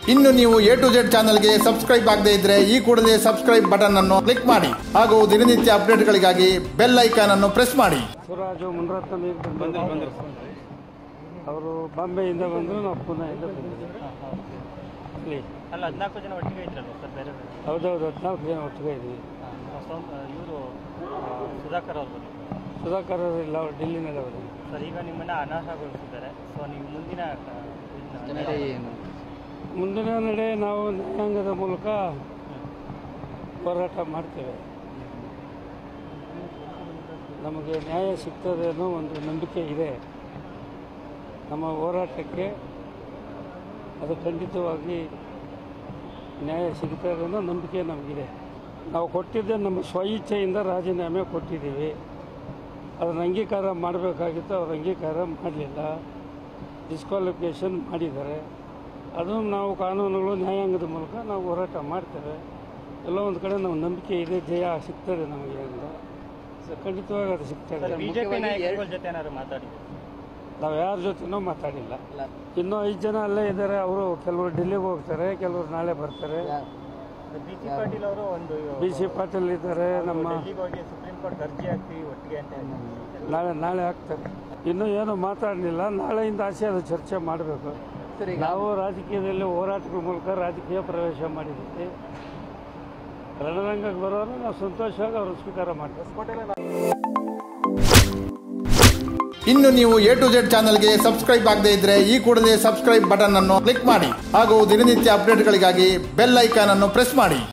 ಇನ್ನು ನೀವು A to Z ಚಾನಲ್ಗೆ ಸಬ್ಸ್ಕ್ರೈಬ್ ಆಗದೇ ಇದ್ರೆ ಈ ಕೂಡಲೇ ಸಬ್ಸ್ಕ್ರೈಬ್ ಬಟನ್ ಅನ್ನು ಕ್ಲಿಕ್ ಮಾಡಿ ಹಾಗೂ ದಿನನಿತ್ಯ ಅಪ್ಡೇಟ್ಗಳಿಗಾಗಿ ಬೆಲ್ ಐಕಾನ್ ಅನ್ನು ಪ್ರೆಸ್ ಮಾಡಿ ಸುರಾಜು ಮುನರತ್ನ ಈಗ ಬಂದರು ಅವರು ಬಾಂಬೆಯಿಂದ ಬಂದರು ನಾವು ಪುಣೆಯಿಂದ ಬಂದಿದ್ದೀವಿ ಇಲ್ಲಿ ಅಲ್ಲ ಹದಿನಾಲ್ಕು ಜನ ಒಟ್ಟಿಗೆ ಇದ್ರಲ್ಲ ಸರ್ ಬೇರೆ ಬೇರೆ ಹೌದೌದು ಹದಿನಾಲ್ಕು ಜನ ಒಟ್ಟಿಗೆ ಇದ್ವಿ ಇವರು ಸುಧಾಕರ್ ಅವರು ಸುಧಾಕರ್ ಅವರು ಇಲ್ಲ ಅವ್ರು ಡೆಲ್ಲಿನಲ್ಲಿ ಅವರು ಸರ್ ಈಗ ನಿಮ್ಮನ್ನ ಅನಾಥಗೊಳಿಸಿದ್ದಾರೆ ಸೊ ನೀವು ಮುಂದಿನ ಆ, ಇದನ್ನ- ಮುಂದಿನ ನಡೆ ನಾವು ನ್ಯಾಯಾಂಗದ ಮೂಲಕ ಹೋರಾಟ ಮಾಡ್ತೇವೆ ನಮಗೆ ನ್ಯಾಯ ಸಿಗ್ತದೆ ಅನ್ನೋ ಒಂದು ನಂಬಿಕೆ ಇದೆ ನಮ್ಮ ಹೋರಾಟಕ್ಕೆ ಅದು ಖಂಡಿತವಾಗಿ ನ್ಯಾಯ ಸಿಗ್ತದೆ ಅನ್ನೋ ನಂಬಿಕೆ ನಮಗಿದೆ ನಾವು ಕೊಟ್ಟಿದ್ದೆ ನಮ್ಮ ಸ್ವಇಚ್ಛೆಯಿಂದ ರಾಜೀನಾಮೆ ಕೊಟ್ಟಿದ್ದೀವಿ ಅದನ್ನು ಅಂಗೀಕಾರ ಮಾಡಬೇಕಾಗಿತ್ತು ಅವ್ರು ಅಂಗೀಕಾರ ಮಾಡಲಿಲ್ಲ ಡಿಸ್ಕ್ವಾಲಿಫಿಕೇಷನ್ ಮಾಡಿದ್ದಾರೆ ಅದು ನಾವು ಕಾನೂನುಗಳು ನ್ಯಾಯಾಂಗದ ಮೂಲಕ ನಾವು ಹೋರಾಟ ಮಾಡ್ತೇವೆ ಎಲ್ಲ ಒಂದು ಕಡೆ ನಾವು ನಂಬಿಕೆ ಇದೆ ಜಯ ಸಿಗ್ತದೆ ನಮಗೆ ಅಂತ ಸೊ ಖಂಡಿತವಾಗಿ ಅದು ಸಿಗ್ತದೆ ಸರ್ ಬಿಜೆಪಿ ನಾಯಕರುಗಳ ಜೊತೆ ಏನಾದ್ರು ಮಾತಾಡಿ ನಾವು ಯಾರ ಜೊತೆನೂ ಮಾತಾಡಿಲ್ಲ ಇನ್ನೂ ಐದು ಜನ ಅಲ್ಲೇ ಇದ್ದಾರೆ ಅವರು ಕೆಲವರು ಡೆಲ್ಲಿಗೆ ಹೋಗ್ತಾರೆ ಕೆಲವರು ನಾಳೆ ಬರ್ತಾರೆ ಬಿ ಸಿ ಪಾಟೀಲ್ ಅವರು ಒಂದು ಬಿ ಸಿ ಪಾಟೀಲ್ ಇದ್ದಾರೆ ನಮ್ಮ ಡೆಲ್ಲಿಗೆ ಹೋಗಿ ಸುಪ್ರೀಂ ಕೋರ್ಟ್ ಅರ್ಜಿ ಹಾಕ್ತೀವಿ ಒಟ್ಟಿಗೆ ಅಂತ ಹೇಳಿದ್ರು. ನಾಳೆ ನಾಳೆ ಆಗ್ತಾರೆ ಇನ್ನೂ ಏನು ಮಾತಾಡಲಿಲ್ಲ ನಾಳೆಯಿಂದ ಆಸೆ ಅದು ಚರ್ಚೆ ಮಾಡಬೇಕು ನಾವು ರಾಜಕೀಯದಲ್ಲಿ ಹೋರಾಟಗಳ ಮೂಲಕ ರಾಜಕೀಯ ಪ್ರವೇಶ ಮಾಡಿದ್ದೀವಿ ರಣರಂಗಕ್ಕೆ ಬರೋರು ನಾವು ಸಂತೋಷವಾಗಿ ಅವ್ರನ್ನ ಸ್ವೀಕಾರ ಮಾಡ್ತೀವಿ ಇನ್ನು ನೀವು ಎ ಟು ಜೆಡ್ ಚಾನಲ್ಗೆ ಸಬ್ಸ್ಕ್ರೈಬ್ ಆಗದೇ ಇದ್ರೆ ಈ ಕೂಡಲೇ ಸಬ್ಸ್ಕ್ರೈಬ್ ಬಟನ್ ಅನ್ನು ಕ್ಲಿಕ್ ಮಾಡಿ ಹಾಗೂ ದಿನನಿತ್ಯ ಅಪ್ಡೇಟ್ಗಳಿಗಾಗಿ ಬೆಲ್ ಐಕಾನ್ ಅನ್ನು ಪ್ರೆಸ್ ಮಾಡಿ